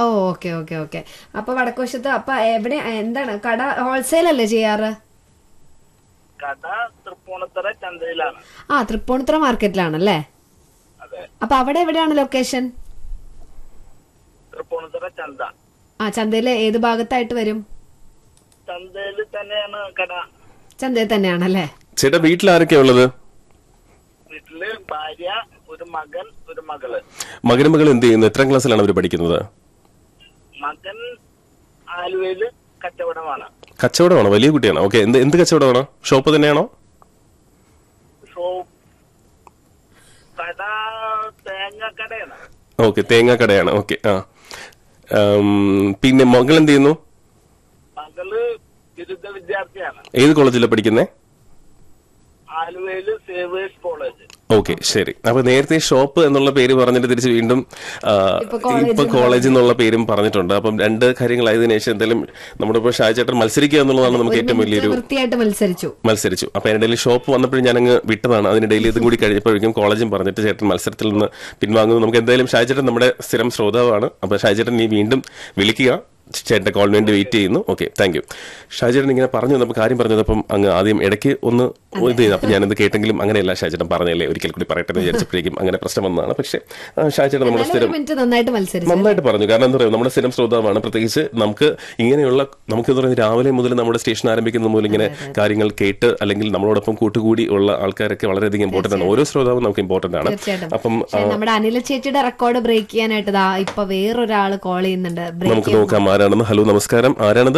ഓ okay okay okay അപ്പൊ വടക്കുവശത്ത് അപ്പൊ എവിടെ എന്താണ് കട ഹോൾസെയിൽ അല്ലേ ചെയ്യാറ് കട തൃപ്പൂണിത്തറ ചന്തയിലാണ് ആ തൃപ്പൂണിത്തുറ മാർക്കറ്റിലാണല്ലേ അതെ അപ്പൊ അവിടെ എവിടെയാണ് ലൊക്കേഷൻ തൃപ്പൂണിത്തറ ചന്ത ആ ചന്തയിലെ ഏത് ഭാഗത്തായിട്ട് വരും ചന്തയിൽ തന്നെയാണ് കട ചന്തയിൽ തന്നെയാണല്ലേ ചേട്ടാ വീട്ടിൽ ആരൊക്കെയാ ഉള്ളത് വീട്ടില് ഭാര്യ ഒരു മകൻ ഒരു മകള് മകനും മകൾ എന്ത് ചെയ്യുന്നു എത്രാം ക്ലാസ്സിലാണ് അവർ പഠിക്കുന്നത് മകൻ ആലുവയില് കച്ചവടമാണ് കച്ചവടമാണോ വലിയ കുട്ടിയാണോ ഓക്കെ എന്ത് എന്ത് കച്ചവടമാണോ ഷോപ്പ് തന്നെയാണോ ഷോ കട തേങ്ങ കടയാണ് ഓക്കെ തേങ്ങ കടയാണ് ഓക്കെ ആ ഉം, പിന്നെ മകൾ എന്ത് ചെയ്യുന്നു മകള് ബിരുദ വിദ്യാർത്ഥിയാണ് ഏത് കോളേജിലാണ് പഠിക്കുന്നത് ആലുവയില് സേവേഴ്സ് കോളേജ് ഓക്കെ ശരി അപ്പൊ നേരത്തെ ഷോപ്പ് എന്നുള്ള പേര് പറഞ്ഞിട്ട് തിരിച്ച് വീണ്ടും ആ, ഇപ്പൊ college ഇപ്പൊ കോളേജ് എന്നുള്ള പേരും പറഞ്ഞിട്ടുണ്ട് അപ്പം രണ്ട് കാര്യങ്ങളായതിനു ശേഷം എന്തായാലും നമ്മുടെ ഇപ്പോൾ ഷാജേട്ടൻ മത്സരിക്കുക എന്നുള്ളതാണ് നമുക്ക് ഒരു ഏറ്റവും മിനിറ്റ് വലിയൊരു വൃത്തിയായിട്ട് മത്സരിച്ചു മത്സരിച്ചു അപ്പൊ അതിനിടയിൽ ഷോപ്പ് വന്നപ്പോഴും ഞാൻ അങ്ങ് വിട്ടതാണ് അതിനിടയിൽ ഇതും കൂടി കഴിഞ്ഞപ്പോഴേക്കും കോളേജും പറഞ്ഞിട്ട് ചേട്ടൻ മത്സരത്തിൽ നിന്ന് പിൻവാങ്ങുന്നു നമുക്ക് എന്തായാലും ഷാജേട്ടൻ നമ്മുടെ സ്ഥിരം ശ്രോതാവാണ് അപ്പൊ ഷാജേട്ടൻ നീ വീണ്ടും വിളിക്കുക ചേട്ടന്റെ കോളിന് വേണ്ടി വെയിറ്റ് ചെയ്യുന്നു ഓക്കെ താങ്ക് യു ഷാജേട്ടൻ ഇങ്ങനെ പറഞ്ഞു വന്നപ്പോൾ കാര്യം പറഞ്ഞതപ്പം അങ്ങ് ആദ്യം ഇടയ്ക്ക് ഒന്ന് ഇത് ചെയ്തു അപ്പൊ ഞാനത് കേട്ടെങ്കിലും അങ്ങനെയല്ല ഷാജേട്ടൻ പറഞ്ഞല്ലേ ഒരിക്കൽ കൂടി പറയട്ടെ എന്ന് വിചാരിച്ചപ്പോഴേക്കും അങ്ങനെ പ്രശ്നം വന്നതാണ് പക്ഷേ ആ, ഷാജേട്ടൻ നമ്മുടെ എന്നാലും സ്ഥിരം ഒരു മിനിറ്റ് നന്നായിട്ട് മത്സരിച്ചു നന്നായിട്ട് പറഞ്ഞു കാരണം എന്താ പറയുക നമ്മുടെ സ്ഥിരം ശ്രോതാവാണ് പ്രത്യേകിച്ച് നമുക്ക് ഇങ്ങനെയുള്ള നമുക്ക് എന്താ പറയുക രാവിലെ മുതൽ നമ്മുടെ സ്റ്റേഷൻ ആരംഭിക്കുന്ന മുതൽ ഇങ്ങനെ കാര്യങ്ങൾ കേട്ട് അല്ലെങ്കിൽ നമ്മളോടൊപ്പം കൂട്ടുകൂടി ഉള്ള ആൾക്കാരൊക്കെ വളരെയധികം ഇമ്പോർട്ടന്റ് ആണ് ഓരോ ശ്രോതാവും നമുക്ക് ഇമ്പോർട്ടന്റ് ആണ് തീർച്ചയായിട്ടും അപ്പം പക്ഷേ നമ്മുടെ അനില ചേച്ചിയുടെ റെക്കോർഡ് ബ്രേക്ക് ചെയ്യാനായിട്ട് ദാ ഇപ്പൊ വേറൊരാള് കോൾ ചെയ്യുന്നുണ്ട് ബ്രേക്ക് നമുക്ക് നോക്കാം ആരാണെന്ന് ഹലോ നമസ്കാരം ആരാണത്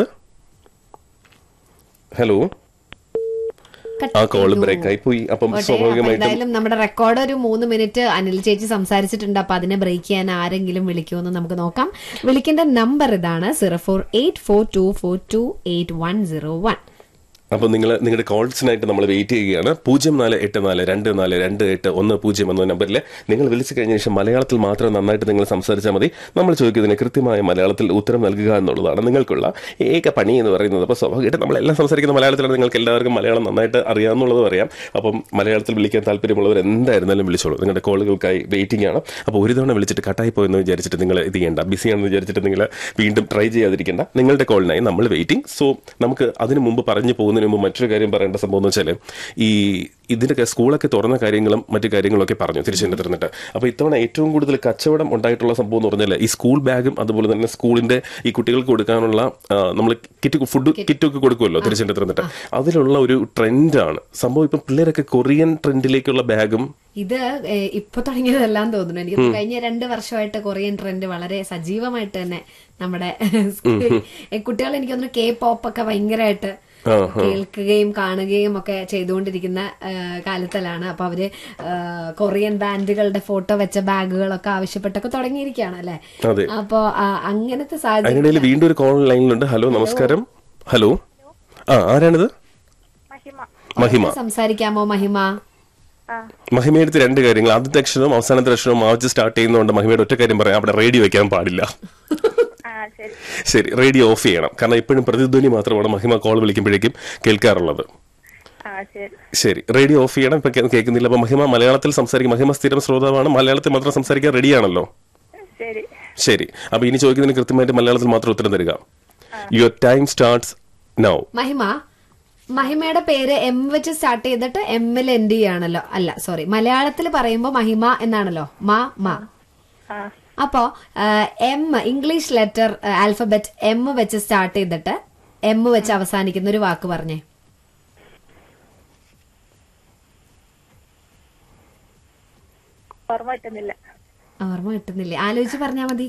ഹലോ ആ കോള് ബ്രേക്ക് ആയി പോയി അപ്പം പോട്ടെ. അപ്പൊ സ്വാഭാവികമായിട്ടും എന്തായാലും നമ്മുടെ റെക്കോർഡ് ഒരു മൂന്ന് മിനിറ്റ് അനിൽ ചേച്ചി സംസാരിച്ചിട്ടുണ്ട് അപ്പൊ അതിനെ ബ്രേക്ക് ചെയ്യാൻ ആരെങ്കിലും വിളിക്കുമെന്ന് നമുക്ക് നോക്കാം വിളിക്കേണ്ട നമ്പർ ഇതാണ് zero four eight four two four two eight one zero one അപ്പോൾ നിങ്ങൾ നിങ്ങളുടെ കോൾസിനായിട്ട് നമ്മൾ വെയിറ്റ് ചെയ്യുകയാണ് പൂജ്യം നാല് എട്ട് നാല് രണ്ട് നാല് രണ്ട് എട്ട് ഒന്ന് പൂജ്യം എന്ന നമ്പറിൽ നിങ്ങൾ വിളിച്ചു കഴിഞ്ഞ ശേഷം മലയാളത്തിൽ മാത്രം നന്നായിട്ട് നിങ്ങൾ സംസാരിച്ചാൽ മതി നമ്മൾ ചോദിക്കുന്നതിന് കൃത്യമായ മലയാളത്തിൽ ഉത്തരം നൽകുക എന്നുള്ളതാണ് നിങ്ങൾക്കുള്ള ഏക പണി എന്ന് പറയുന്നത് അപ്പോൾ സ്വാഭാവികമായിട്ട് നമ്മളെല്ലാം സംസാരിക്കുന്ന മലയാളത്തിലാണ് നിങ്ങൾക്ക് എല്ലാവർക്കും മലയാളം നന്നായിട്ട് അറിയാമെന്നുള്ളത് അറിയാം അപ്പം മലയാളത്തിൽ വിളിക്കാൻ താല്പര്യമുള്ളവർ എന്തായിരുന്നാലും വിളിച്ചോളൂ നിങ്ങളുടെ കോളുകൾക്കായി വെയിറ്റിംഗ് ആണ് അപ്പോൾ ഒരു തവണ വിളിച്ചിട്ട് കട്ടായി പോയെന്ന് വിചാരിച്ചിട്ട് നിങ്ങൾ ഇത് ചെയ്യേണ്ട ബിസിയാണെന്ന് വിചാരിച്ചിട്ട് നിങ്ങൾ വീണ്ടും ട്രൈ ചെയ്യാതിരിക്കേണ്ട നിങ്ങളുടെ കോളിനായി നമ്മൾ വെയിറ്റിംഗ് സോ നമുക്ക് അതിനു മുമ്പ് പറഞ്ഞു പോകുന്നതിന് മുമ്പ് മറ്റൊരു കാര്യം പറയേണ്ട സംഭവം എന്ന് വെച്ചാൽ ഈ ഇതിനൊക്കെ സ്കൂളൊക്കെ തുറന്ന കാര്യങ്ങളും മറ്റു കാര്യങ്ങളൊക്കെ പറഞ്ഞു തിരിച്ചു തുറന്നിട്ട് അപ്പോൾ ഇത്തവണ ഏറ്റവും കൂടുതൽ കച്ചവടം ഉണ്ടായിട്ടുള്ള സംഭവം എന്ന് പറഞ്ഞാൽ ഈ സ്കൂൾ ബാഗും അതുപോലെ തന്നെ സ്കൂളിന്റെ ഈ കുട്ടികൾക്ക് കൊടുക്കാനുള്ള നമ്മൾ കിറ്റ് ഫുഡ് കിറ്റൊക്കെ കൊടുക്കുമല്ലോ തിരിച്ചു തുറന്നിട്ട് അതിലുള്ള ഒരു ട്രെൻഡാണ് സംഭവം ഇപ്പം പിള്ളേരൊക്കെ കൊറിയൻ ട്രെൻഡിലേക്കുള്ള ബാഗും ഇത് ഏഹ്, ഇപ്പൊ തുടങ്ങിയതെല്ലാം തോന്നുന്നു എനിക്ക് തോന്നുന്നു കഴിഞ്ഞ രണ്ട് വർഷമായിട്ട് കൊറിയൻ ട്രെൻഡ് വളരെ സജീവമായിട്ട് തന്നെ നമ്മുടെ കുട്ടികൾ എനിക്ക് തോന്നുന്നു കെ പോപ്പ് ഒക്കെ ഭയങ്കരമായിട്ട് കേൾക്കുകയും കാണുകയും ഒക്കെ ചെയ്തുകൊണ്ടിരിക്കുന്ന ഏഹ്, കാലത്തിലാണ് അപ്പൊ അവര് ഏഹ്, കൊറിയൻ ബാൻഡുകളുടെ ഫോട്ടോ വെച്ച ബാഗുകളൊക്കെ ആവശ്യപ്പെട്ടൊക്കെ തുടങ്ങിയിരിക്കുകയാണ് അല്ലെ അതെ അപ്പോ ആ, അങ്ങനത്തെ സാഹചര്യം അതിനിടയിൽ വീണ്ടും ഒരു കോൾ ലൈനിലുണ്ട് ഹലോ നമസ്കാരം ഹലോ ആ ആരാണിത് മഹിമ സംസാരിക്കാമോ മഹിമ മഹിമയെടുത്ത് രണ്ട് കാര്യങ്ങൾ ആദ്യത്തെ അക്ഷരവും അവസാനത്തെ അക്ഷരവും ആവശ്യം സ്റ്റാർട്ട് ചെയ്യുന്നതുകൊണ്ട് മഹിമയുടെ ഒറ്റ കാര്യം പറയാം അവിടെ റേഡിയോ വെക്കാൻ പാടില്ല ശരി റേഡിയോ ഓഫ് ചെയ്യണം കാരണം എപ്പോഴും പ്രതിധ്വനി മാത്രമാണ് മഹിമ കോൾ വിളിക്കുമ്പോഴേക്കും കേൾക്കാറുള്ളത് ശരി റേഡിയോ ഓഫ് ചെയ്യണം ഇപ്പൊ കേ- കേൾക്കുന്നില്ല അപ്പൊ മഹിമ മലയാളത്തിൽ സംസാരിക്കും മഹിമ സ്ഥിരം ശ്രോതാവാണ് മലയാളത്തിൽ മാത്രം സംസാരിക്കാൻ റെഡിയാണല്ലോ ശരി ശരി അപ്പൊ ഇനി ചോദിക്കുന്നതിന് കൃത്യമായിട്ട് മലയാളത്തിൽ മാത്രം ഉത്തരം തരിക യുവർ ടൈം സ്റ്റാർട്ട്സ് നൗ മഹിമ മഹിമയുടെ പേര് എം വെച്ച് സ്റ്റാർട്ട് ചെയ്തിട്ട് എമ്മിൽ എൻഡ് ചെയ്യാണല്ലോ അല്ല സോറി മലയാളത്തിൽ പറയുമ്പോൾ മഹിമ എന്നാണല്ലോ മ മ ആ അപ്പോ M English letter alphabet M വെച്ച് സ്റ്റാർട്ട് ചെയ്തിട്ട് എം വെച്ച് അവസാനിക്കുന്ന ഒരു വാക്ക് പറഞ്ഞേ ഓർമ്മ കിട്ടുന്നില്ല ഓർമ്മ കിട്ടുന്നില്ലേ ആലോചിച്ച് പറഞ്ഞാ മതി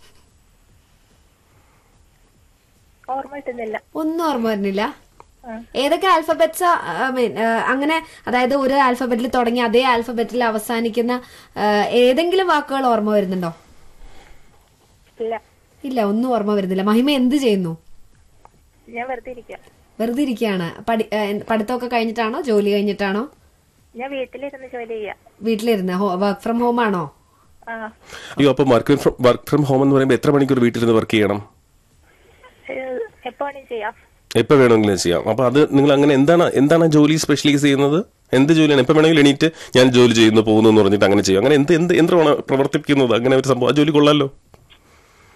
ഓർമ്മ കിട്ടുന്നില്ല ഒന്നും ഓർമ്മ വരുന്നില്ല ഏതൊക്കെ ആൽഫബറ്റ്സ് ഐ മീൻ അങ്ങനെ അതായത് ഒരു ആൽഫബറ്റിൽ തുടങ്ങി അതേ ആൽഫബറ്റിൽ അവസാനിക്കുന്ന ആ, ഏതെങ്കിലും വാക്കുകൾ ഓർമ്മ വരുന്നുണ്ടോ ഇല്ല ഇല്ല ഒന്നും ഓർമ്മ വരുന്നില്ല മഹിമ എന്ത് ചെയ്യുന്നു ഞാൻ വെറുതെ ഇരിക്കാം വെറുതെ ഇരിക്കുകയാണ് പഠി ആ, പഠിത്തമൊക്കെ കഴിഞ്ഞിട്ടാണോ ജോലി കഴിഞ്ഞിട്ടാണോ ഞാൻ വീട്ടിലിരുന്ന് ജോലി ചെയ്യാം വീട്ടിലിരുന്ന് വർക്ക് ഫ്രം ഹോം ആണോ ആ അയ്യോ അപ്പൊ work from work from home എന്ന് പറയുമ്പോൾ എത്ര മണിക്കൂർ വീട്ടിലിരുന്ന് വർക്ക് ചെയ്യണം ഏഹ്, എപ്പോ വേണേലും ചെയ്യാം എപ്പോൾ വേണമെങ്കിലും ചെയ്യാം അപ്പൊ അത് നിങ്ങൾ അങ്ങനെ എന്താണ് എന്താണ് ആ ജോലി സ്പെഷ്യലൈസ് ചെയ്യുന്നത് എന്ത് ജോലിയാണ് എപ്പോൾ വേണമെങ്കിലും എണീറ്റ് ഞാൻ ജോലി ചെയ്യുന്നു പോകുന്നു എന്ന് പറഞ്ഞിട്ട് അങ്ങനെ ചെയ്യും അങ്ങനെ എന്ത് എന്ത് യന്ത്രമാണ് പ്രവർത്തിക്കുന്നത് അങ്ങനെ ഒരു സംഭവം ആ ജോലി കൊള്ളാലോ